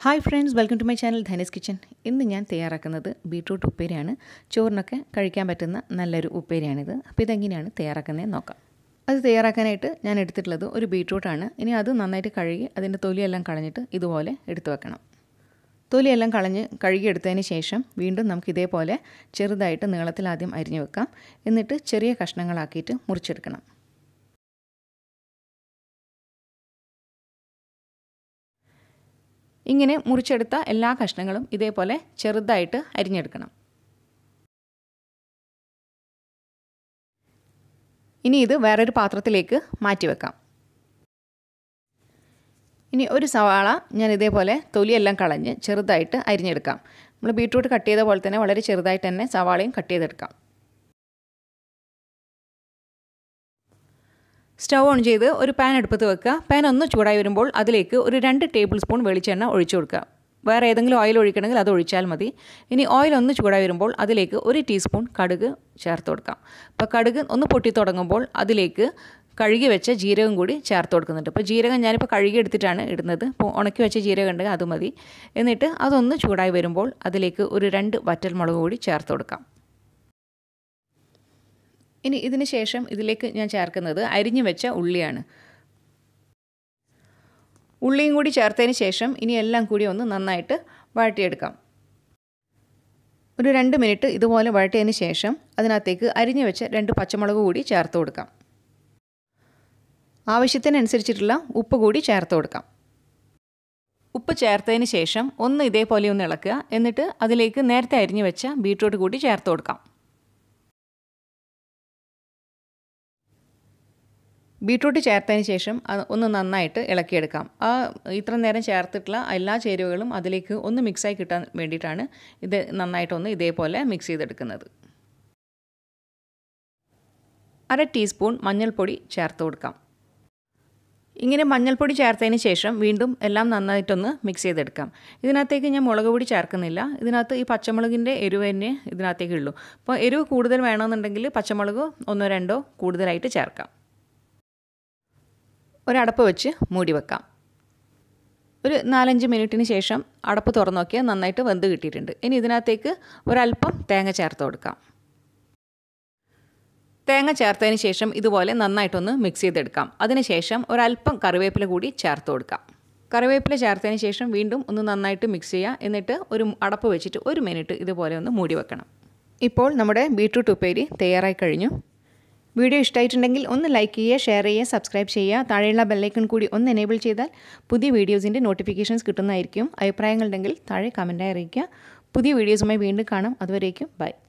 hi friends welcome to my channel Dhani's kitchen ഇന്ന് ഞാൻ തയ്യാറാക്കുന്നത് ബീട്രൂട്ട് ഉപ്പേരിയാണ് ചോറിനൊക്കെ കഴിക്കാൻ പറ്റുന്ന നല്ലൊരു ഉപ്പേരിയാണിത് അപ്പോൾ ഇതെങ്ങനെയാണ് തയ്യാറാക്കുന്നതെന്ന് നോക്കാം അത് തയ്യാറാക്കാനായിട്ട് ഞാൻ എടുത്തിട്ടുള്ളത് ഒരു ബീട്രൂട്ടാണ് ഇനി അത് നന്നായിട്ട് കഴുകി അതിൻ്റെ തൊലിയെല്ലാം കളഞ്ഞിട്ട് ഇതുപോലെ എടുത്തു വെക്കണം തൊലിയെല്ലാം കളഞ്ഞ് കഴുകിയെടുത്തതിന് ശേഷം വീണ്ടും നമുക്ക് ഇതേപോലെ ചെറുതായിട്ട് നീളത്തിൽ ആദ്യം അരിഞ്ഞു വെക്കാം എന്നിട്ട് ചെറിയ കഷ്ണങ്ങളാക്കിയിട്ട് മുറിച്ചെടുക്കണം ഇങ്ങനെ മുറിച്ചെടുത്ത എല്ലാ കഷ്ണങ്ങളും ഇതേപോലെ ചെറുതായിട്ട് അരിഞ്ഞെടുക്കണം ഇനി ഇത് വേറൊരു പാത്രത്തിലേക്ക് മാറ്റി വെക്കാം ഇനി ഒരു സവാള ഞാൻ ഇതേപോലെ തൊലിയെല്ലാം കളഞ്ഞ് ചെറുതായിട്ട് അരിഞ്ഞെടുക്കാം നമ്മൾ ബീട്രൂട്ട് കട്ട് ചെയ്ത പോലെ തന്നെ വളരെ ചെറുതായിട്ട് തന്നെ സവാളയും കട്ട് ചെയ്തെടുക്കാം സ്റ്റൗ ഓൺ ചെയ്ത് ഒരു പാൻ അടുപ്പത്ത് വെക്കുക പാൻ ഒന്ന് ചൂടായി വരുമ്പോൾ അതിലേക്ക് ഒരു രണ്ട് ടേബിൾ സ്പൂൺ വെളിച്ചെണ്ണ ഒഴിച്ചു കൊടുക്കുക വേറെ ഏതെങ്കിലും ഓയിൽ ഒഴിക്കണമെങ്കിൽ അത് ഒഴിച്ചാൽ മതി ഇനി ഓയിൽ ഒന്ന് ചൂടായി വരുമ്പോൾ അതിലേക്ക് ഒരു ടീസ്പൂൺ കടുക് ചേർത്ത് കൊടുക്കാം അപ്പോൾ കടുക് ഒന്ന് പൊട്ടി തുടങ്ങുമ്പോൾ അതിലേക്ക് കഴുകി വെച്ച ജീരകം കൂടി ചേർത്ത് കൊടുക്കുന്നുണ്ട് അപ്പോൾ ജീരകം ഞാനിപ്പോൾ കഴുകി എടുത്തിട്ടാണ് ഇടുന്നത് അപ്പോൾ ഉണക്കി വെച്ച ജീരകം ഉണ്ടെങ്കിൽ അത് മതി എന്നിട്ട് അതൊന്ന് ചൂടായി വരുമ്പോൾ അതിലേക്ക് ഒരു രണ്ട് വറ്റൽമുളക് കൂടി ചേർത്ത് കൊടുക്കാം ഇനി ഇതിന് ശേഷം ഇതിലേക്ക് ഞാൻ ചേർക്കുന്നത് അരിഞ്ഞു വെച്ച ഉള്ളിയാണ് ഉള്ളിയും കൂടി ചേർത്തതിന് ശേഷം ഇനി എല്ലാം കൂടി ഒന്ന് നന്നായിട്ട് വഴട്ടിയെടുക്കാം ഒരു രണ്ട് മിനിറ്റ് ഇതുപോലെ വഴട്ടിയതിന് ശേഷം അതിനകത്തേക്ക് അരിഞ്ഞു വെച്ച രണ്ട് പച്ചമുളക് കൂടി ചേർത്ത് കൊടുക്കാം ആവശ്യത്തിനനുസരിച്ചിട്ടുള്ള ഉപ്പ് കൂടി ചേർത്ത് കൊടുക്കാം ഉപ്പ് ചേർത്തതിന് ശേഷം ഒന്ന് ഇതേപോലെ ഒന്ന് ഇളക്കുക എന്നിട്ട് അതിലേക്ക് നേരത്തെ അരിഞ്ഞു വെച്ച ബീട്രൂട്ട് കൂടി ചേർത്ത് കൊടുക്കാം ബീട്രൂട്ട് ചേർത്തതിന് ശേഷം ഒന്ന് നന്നായിട്ട് ഇളക്കിയെടുക്കാം ആ ഇത്ര നേരം ചേർത്തിട്ടുള്ള എല്ലാ ചേരുവകളും അതിലേക്ക് ഒന്ന് മിക്സായി കിട്ടാൻ വേണ്ടിയിട്ടാണ് ഇത് നന്നായിട്ടൊന്ന് ഇതേപോലെ മിക്സ് ചെയ്തെടുക്കുന്നത് അര ടീസ്പൂൺ മഞ്ഞൾപ്പൊടി ചേർത്ത് കൊടുക്കാം ഇങ്ങനെ മഞ്ഞൾപ്പൊടി ചേർത്തതിന് ശേഷം വീണ്ടും എല്ലാം നന്നായിട്ടൊന്ന് മിക്സ് ചെയ്തെടുക്കാം ഇതിനകത്തേക്ക് ഞാൻ മുളക് പൊടി ചേർക്കുന്നില്ല ഇതിനകത്ത് ഈ പച്ചമുളകിൻ്റെ എരിവ് തന്നെ ഇതിനകത്തേക്ക് ഉള്ളൂ അപ്പോൾ എരിവ് കൂടുതൽ വേണമെന്നുണ്ടെങ്കിൽ പച്ചമുളക് ഒന്നോ രണ്ടോ കൂടുതലായിട്ട് ചേർക്കാം ഒരടപ്പ് വെച്ച് മൂടി വെക്കാം ഒരു നാലഞ്ച് മിനിറ്റിന് ശേഷം അടപ്പ് തുറന്നു നോക്കിയാൽ നന്നായിട്ട് വെന്ത് കിട്ടിയിട്ടുണ്ട് ഇനി ഇതിനകത്തേക്ക് ഒരല്പം തേങ്ങ ചേർത്ത് കൊടുക്കാം തേങ്ങ ചേർത്തതിന് ശേഷം ഇതുപോലെ നന്നായിട്ടൊന്ന് മിക്സ് ചെയ്തെടുക്കാം അതിനുശേഷം ഒരല്പം കറിവേപ്പില കൂടി ചേർത്ത് കൊടുക്കാം കറിവേപ്പില ചേർത്തതിന് ശേഷം വീണ്ടും ഒന്ന് നന്നായിട്ട് മിക്സ് ചെയ്യുക എന്നിട്ട് ഒരു അടപ്പ് വെച്ചിട്ട് ഒരു മിനിറ്റ് ഇതുപോലെ ഒന്ന് മൂടി വെക്കണം ഇപ്പോൾ നമ്മുടെ ബീട്രൂട്ട് ഉപ്പേരി തയ്യാറായി കഴിഞ്ഞു വീഡിയോ ഇഷ്ടമായിട്ടുണ്ടെങ്കിൽ ഒന്ന് ലൈക്ക് ചെയ്യുക ഷെയർ ചെയ്യുക സബ്സ്ക്രൈബ് ചെയ്യുക താഴെയുള്ള ബെല്ലൈക്കൺ കൂടി ഒന്ന് എനേബിൾ ചെയ്താൽ പുതിയ വീഡിയോസിൻ്റെ നോട്ടിഫിക്കേഷൻസ് കിട്ടുന്നതായിരിക്കും അഭിപ്രായങ്ങളുണ്ടെങ്കിൽ താഴെ കമൻറ്റായി അറിയിക്കുക പുതിയ വീഡിയോസുമായി വീണ്ടും കാണാം അതുവരേക്കും ബൈ